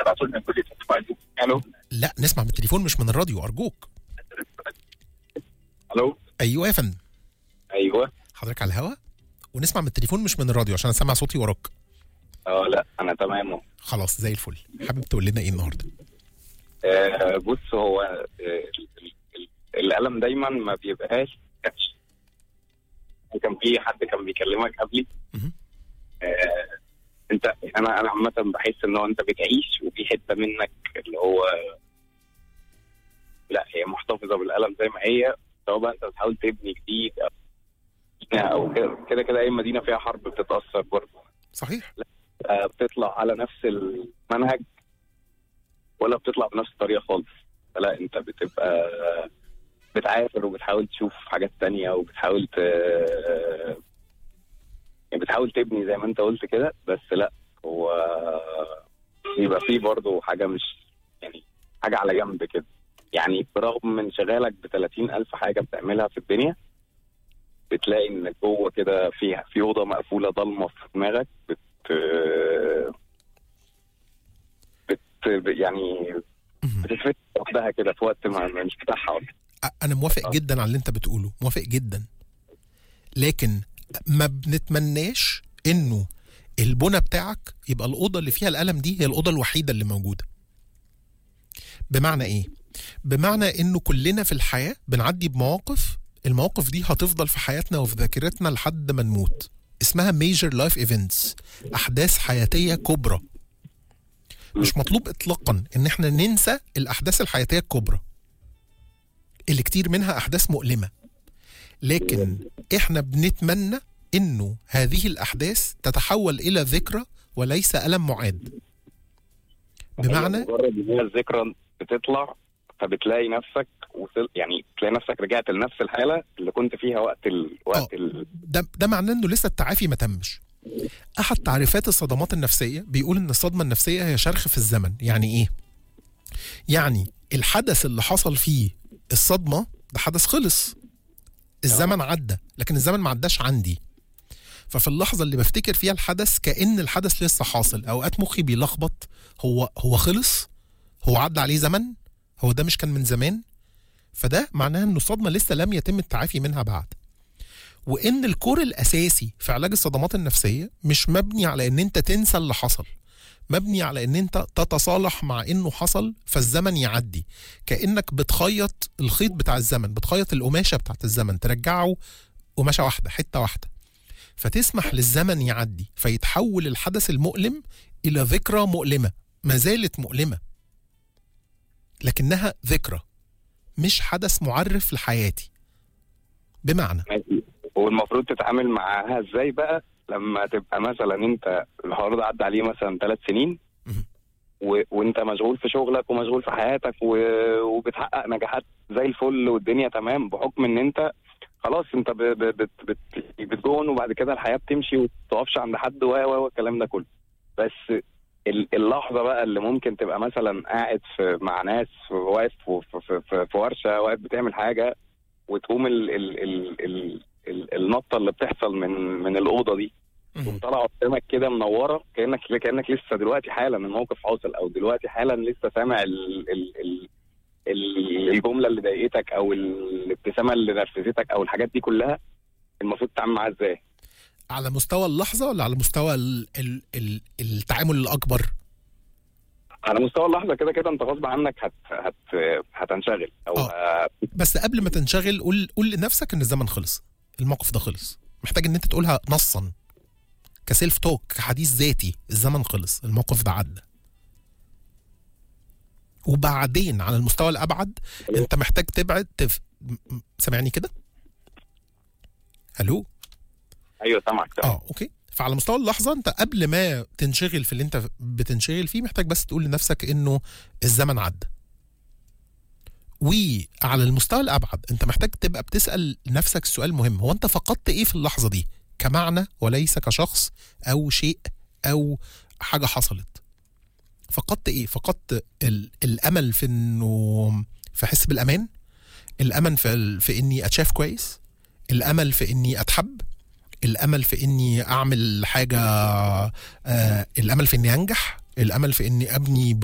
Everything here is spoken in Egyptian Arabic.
تبعتوا لنا كل اللي انتوا عايزينه الو لا نسمع من التليفون مش من الراديو ارجوك الو ايوه يا فندم ايوه حضرتك على الهوا ونسمع من التليفون مش من الراديو عشان اسمع صوتي وراك اه لا انا تمام اهو. خلاص زي الفل حابب تقول لنا ايه النهارده آه بص هو آه ال- ال- ال- الالم دايما ما بيبقاش كاتش كان في حد كان بيكلمك قبلي مهم. آه انت انا انا عامه بحس ان هو انت بتعيش وفي حته منك اللي هو لا هي محتفظه بالالم زي ما هي سواء بقى انت بتحاول تبني جديد او او كده كده كده اي مدينه فيها حرب بتتاثر برضه صحيح آه، بتطلع على نفس المنهج ولا بتطلع بنفس الطريقه خالص لا انت بتبقى بتعافر وبتحاول تشوف حاجات تانية وبتحاول ت... يعني بتحاول تبني زي ما انت قلت كده بس لا هو بيبقى فيه برضه حاجة مش يعني حاجة على جنب كده يعني برغم من شغالك ب 30 ألف حاجة بتعملها في الدنيا بتلاقي ان جوه كده في في اوضه مقفوله ضلمه في دماغك بت بت يعني مهم. بتتفتح لوحدها كده في وقت ما ما مش بتاعها أصلاً. أ- انا موافق آه. جدا على اللي انت بتقوله موافق جدا لكن ما بنتمناش انه البنى بتاعك يبقى الاوضه اللي فيها الالم دي هي الاوضه الوحيده اللي موجوده بمعنى ايه بمعنى انه كلنا في الحياه بنعدي بمواقف المواقف دي هتفضل في حياتنا وفي ذاكرتنا لحد ما نموت اسمها ميجر لايف ايفنتس احداث حياتيه كبرى مش مطلوب اطلاقا ان احنا ننسى الاحداث الحياتيه الكبرى اللي كتير منها احداث مؤلمه لكن احنا بنتمنى انه هذه الاحداث تتحول الى ذكرى وليس الم معاد بمعنى مجرد ان هي الذكرى بتطلع فبتلاقي نفسك وصل يعني تلاقي نفسك رجعت لنفس الحاله اللي كنت فيها وقت ال... وقت ال... ده ده معناه انه لسه التعافي ما تمش احد تعريفات الصدمات النفسيه بيقول ان الصدمه النفسيه هي شرخ في الزمن يعني ايه يعني الحدث اللي حصل فيه الصدمه ده حدث خلص الزمن عدى لكن الزمن ما عداش عندي ففي اللحظه اللي بفتكر فيها الحدث كان الحدث لسه حاصل اوقات مخي بيلخبط هو هو خلص هو عدى عليه زمن هو ده مش كان من زمان فده معناه انه الصدمه لسه لم يتم التعافي منها بعد وان الكور الاساسي في علاج الصدمات النفسيه مش مبني على ان انت تنسى اللي حصل مبني على ان انت تتصالح مع انه حصل فالزمن يعدي كانك بتخيط الخيط بتاع الزمن بتخيط القماشه بتاعت الزمن ترجعه قماشه واحده حته واحده فتسمح للزمن يعدي فيتحول الحدث المؤلم الى ذكرى مؤلمه ما زالت مؤلمه لكنها ذكرى مش حدث معرف لحياتي بمعنى ماشي والمفروض تتعامل معاها ازاي بقى لما تبقى مثلا انت الحوار ده عدى عليه مثلا ثلاث سنين مهم. و... وانت مشغول في شغلك ومشغول في حياتك و... وبتحقق نجاحات زي الفل والدنيا تمام بحكم ان انت خلاص انت ب... ب... بت... بت... بتجون وبعد كده الحياه بتمشي وتقفش عند حد و و والكلام ده كله بس ال- اللحظه بقى اللي ممكن تبقى مثلا قاعد في مع ناس واقف في, في, في, في ورشه واقف بتعمل حاجه وتقوم ال ال ال ال ال النطه اللي بتحصل من من الاوضه دي تقوم مهم. طالعه قدامك كده منوره كانك كانك لسه دلوقتي حالا الموقف حاصل او دلوقتي حالا لسه سامع ال ال ال ال- الجمله اللي ضايقتك او الابتسامه اللي نرفزتك او الحاجات دي كلها المفروض تتعامل معاها ازاي؟ على مستوى اللحظه ولا على مستوى ال ال ال التعامل الاكبر على مستوى اللحظه كده كده انت غصب عنك هت هت هتنشغل او آه. ه- بس قبل ما تنشغل قول قول لنفسك ان الزمن خلص الموقف ده خلص محتاج ان انت تقولها نصا كسيلف توك كحديث ذاتي الزمن خلص الموقف ده عدى وبعدين على المستوى الابعد انت محتاج تبعد تف... م- م- سامعني كده الو ايوه سامعك سامعك. اه اوكي فعلى مستوى اللحظه انت قبل ما تنشغل في اللي انت بتنشغل فيه محتاج بس تقول لنفسك انه الزمن عدى وعلى المستوى الابعد انت محتاج تبقى بتسال نفسك السؤال مهم هو انت فقدت ايه في اللحظه دي كمعنى وليس كشخص او شيء او حاجه حصلت فقدت ايه فقدت ال- الامل في انه في احس بالامان الامل في ال- في اني اتشاف كويس الامل في اني اتحب الامل في اني اعمل حاجه آه الامل في اني انجح الامل في اني ابني